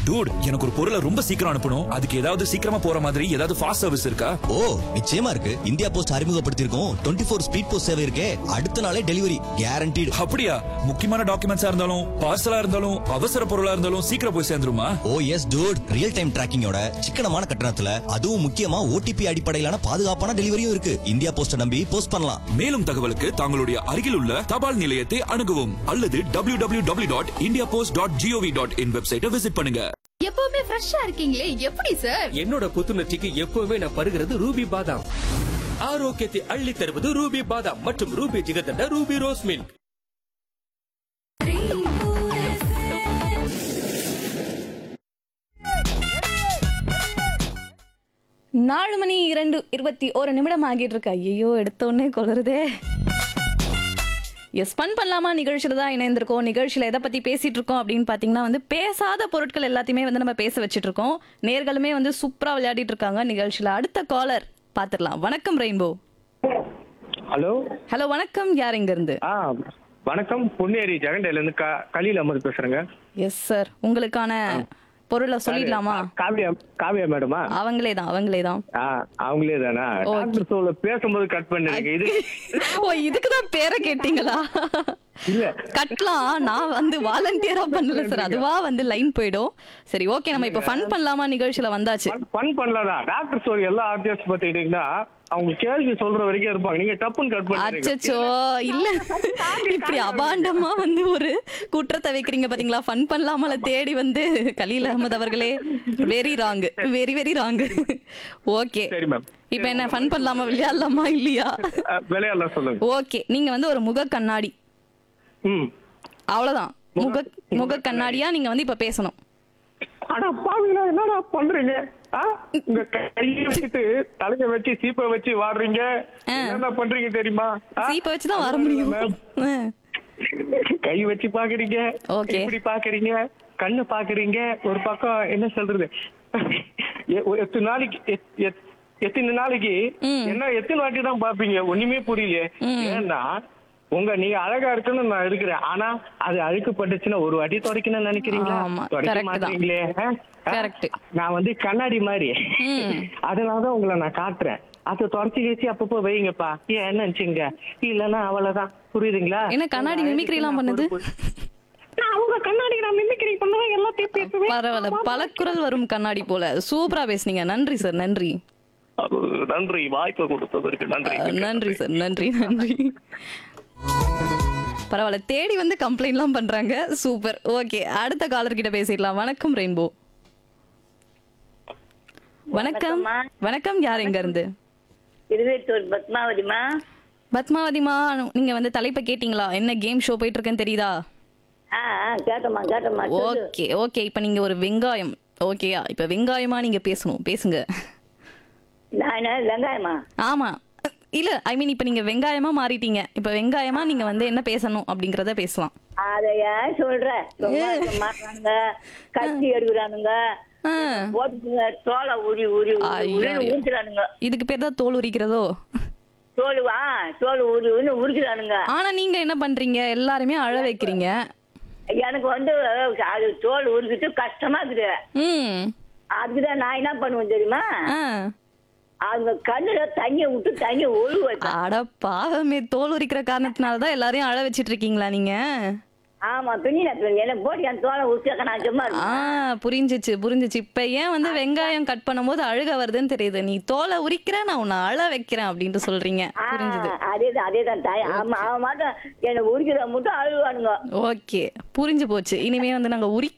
Dude எனக்கு ஒரு பொருளை ரொம்ப சீக்கிரம் அனுப்பணும் அதுக்கு ஏதாவது சீக்கிரமா போற மாதிரி ஏதாவது ஃபாஸ்ட் சர்வீஸ் இருக்கா ஓ நிச்சயமா இருக்கு இந்தியா போஸ்ட் அறிமுகப்படுத்தியிருக்கோம் டுவெண்ட்டி ஃபோர் ஸ்பீட் போஸ்ட் சேவை இருக்கே அடுத்த நாளே டெலிவரி கேரண்டீடு அப்படியா முக்கியமான டாக்குமெண்ட்ஸா இருந்தாலும் பார்சலா இருந்தாலும் அவசர பொருளா இருந்தாலும் சீக்கிரம் போய் சேர்ந்துருமா oh yes dude real time டிராக்கிங்கோட சிக்கனமான கட்டணத்துல அதுவும் முக்கியமா ஓடிபி அடிப்படையிலான பாதுகாப்பான டெலிவரியும் இருக்கு இந்தியா போஸ்ட நம்பி போஸ்ட் பண்ணலாம் மேலும் தகவலுக்கு தங்களுடைய அருகில் உள்ள தபால் நிலையத்தை அணுகவும் அல்லது W W W dot India post dot GOV dot in வெப்சைட்டை விசிட் பண்ணுங்க எப்பவுமே ஃப்ரெஷ்ஷா இருக்கீங்களே எப்படி சார் என்னோட புத்துணர்ச்சிக்கு எப்பவுமே நான் பருகிறது ரூபி பாதாம் ஆரோக்கியத்தை அள்ளி தருவது ரூபி பாதாம் மற்றும் Ruby jigarthanda Ruby rose milk நாலு மணி இரண்டு இருபத்தி ஒரு நிமிடம் ஆகிட்டு இருக்கு ஐயோ எடுத்தோடனே கொளருதே எஸ் ஃபன் பண்ணலாமா நிகழ்ச்சியில் தான் இணைந்திருக்கோம் நிகழ்ச்சியில் எதை பற்றி பேசிட்டு இருக்கோம் அப்படின்னு பார்த்தீங்கன்னா வந்து பேசாத பொருட்கள் எல்லாத்தையுமே வந்து நம்ம பேச வச்சுட்டு இருக்கோம் நேர்களுமே வந்து சூப்பராக விளையாடிட்டு இருக்காங்க நிகழ்ச்சியில் அடுத்த காலர் பார்த்துடலாம் வணக்கம் ரெயின்போ ஹலோ ஹலோ வணக்கம் யார் இருந்து ஆ வணக்கம் பொன்னேரி ஜெகண்டையில இருந்து க கலியில் அமர் பேசுறேங்க எஸ் சார் உங்களுக்கான பொருளை சொல்லிடலாமா காவியா காவியா மேடமா அவங்களே தான் அவங்களே தான் ஆ அவங்களே தானா Okay. டாக்டர் சோல பேசும்போது கட் பண்ணிருங்க இது ஓ இதுக்கு தான் பேரை கேட்டீங்களா இல்ல கட்டலாம் நான் வந்து வாலண்டியரா பண்ணல சார் அதுவா வந்து லைன் போயிடும் சரி ஓகே நம்ம இப்ப ஃபன் பண்ணலாமா நிகழ்ச்சியில வந்தாச்சு ஃபன் பண்ணலாம் டாக்டர் சோல் எல்லா ஆர்டிஸ்ட் பார்த்துக்கிட்டீங்கன்னா அவங்க கேள்வி சொல்ற வரைக்கும் இருப்பாங்க நீங்க டப்புன்னு கட் பண்ணிருங்க அச்சச்சோ இல்ல இப்படி அபாண்டமா வந்து ஒரு குற்றத்தை வைக்கிறீங்க பாத்தீங்களா ஃபன் பண்ணலாமல தேடி வந்து கலீல் அகமது அவர்களே very wrong very very wrong okay சரி மேம் இப்ப என்ன ஃபன் பண்ணலாமா விளையாடலாமா இல்லையா விளையாடலாம் சொல்லுங்க ஓகே நீங்க வந்து ஒரு முக கண்ணாடி ம் அவ்வளவுதான் முக முக கண்ணாடியா நீங்க வந்து இப்ப பேசணும் ஆனா பாவீங்களா என்னடா பண்றீங்க ஆ? உங்க கையை வச்சுட்டு தலைய வச்சு சீப்பை வச்சு வாடுறீங்க என்ன பண்றீங்க தெரியுமா ஆ? சீப்பை வச்சுதான் வர முடியும் ஆ. கை வச்சு பாக்குறீங்க Okay. இப்படி பாக்குறீங்க கண்ணு பாக்குறீங்க ஒரு பக்கம் என்ன சொல்றது எ- ஒரு எத்தனை நாளைக்கு எத்- எத்- எத்தனை நாளைக்கு என்ன எத்தனை வாட்டி தான் பாப்பீங்க ஒண்ணுமே புரியல ஏன்னா உங்க நீங்க அழகா இருக்குன்னு நான் இருக்கிறேன் ஆனா அது அழுக்குப்பட்டுச்சுன்னா ஒரு வாட்டி துடைக்கணும்னு நினைக்கிறீங்களா ஆமா, துடைக்க correct தான். மாட்டீங்களே ஆ? ஆ? Correct. நான் வந்து கண்ணாடி மாதிரி ம். அதனாலதான் உங்களை நான் காட்டுறேன் அதை தொடச்சி வச்சு அப்பப்போ வைங்கப்பா ஏன் என்ன நினைச்சுங்க இல்லன்னா அவ்வளவுதான் புரியுதுங்களா என்ன கண்ணாடி mimicry எல்லாம் பண்ணுது? நான் அவங்க கண்ணாடி நான் மிமிக்ரி பண்ணுவேன் எல்லாத்தையும் பேசுவேன் பரவாயில்ல பல குரல் வரும் கண்ணாடி போல சூப்பரா பேசுனீங்க நன்றி சார் நன்றி அது நன்றி வாய்ப்பு கொடுத்ததற்கு நன்றி அஹ், நன்றி சார் நன்றி நன்றி பரவாயில்ல தேடி வந்து கம்ப்ளைண்ட்லாம் பண்றாங்க சூப்பர் ஓகே அடுத்த காலர் கிட்ட பேசிடலாம் வணக்கம் ரெயின்போ வணக்கம் வணக்கம் யார் எங்க இருந்து திருவேட்டூர் பத்மாவதிமா பத்மாவதிமா நீங்க வந்து தலைப்பை கேட்டீங்களா என்ன கேம் ஷோ போயிட்டு இருக்குன்னு தெரியுதா ஆ ஆ கேட்டம்மா கேட்டம்மா சொல்லு. ஓகே ஓகே இப்போ நீங்க ஒரு வெங்காயம் ஓகேயா இப்போ வெங்காயமா நீங்க பேசணும் பேசுங்க நான் என்ன வெங்காயமா ஆமா இல்ல ஐ மீன் இப்போ நீங்க வெங்காயமா மாறிட்டீங்க இப்போ வெங்காயமா நீங்க வந்து என்ன பேசணும் அப்படிங்கறத பேசலாம் அத ஏன் சொல்ற சும்மா இருக்க மாட்டாங்க கத்தி எடுக்கிறானுங்க ஆ. போட்டுங்க தோலை உரி உரி உரி உரி ஐயா. உரிக்கிறானுங்க இதுக்கு பேர் தான் தோல் உரிக்கிறதோ தோல் வா தோல் உரி உரி உரிக்கிறானுங்க ஆனா நீங்க என்ன பண்றீங்க எல்லாருமே அழ வைக்கிறீங்க எனக்கு வந்து அது தோல் உரிக்கிட்டு கஷ்டமா இருக்குது ம் அதுக்குதான் நான் என்ன பண்ணுவேன் தெரியுமா ஆ அவங்க கண்ணுல தண்ணியை விட்டு தண்ணியை ஒழுகு வைப்பேன் அட பாவமே தோல் உரிக்கிற காரணத்தினால தான் எல்லாரையும் அழ வச்சிட்டு இருக்கீங்களா நீங்க ஆமா பின்ன என்ன போட்டு என் தோலை உரிச்சாக்க நான் சும்மா ஆ இருப்பேன். புரிஞ்சிச்சு புரிஞ்சிச்சு இப்ப ஏன் வந்து வெங்காயம் கட் பண்ணும்போது அழுக வருதுன்னு தெரியுது நீ தோலை உரிக்கிற நான் உன்னை அழ வைக்கிறேன் அப்படின்ட்டு சொல்றீங்க ஆ, புரிஞ்சுது அதேதான் அதேதான் தாய் ஆமா அவன் மட்டும் என்ன உரிக்கிற மட்டும் அழுவானுங்க ஓகே புரிஞ்சு போச்சு இனிமே வந்து நாங்க உரி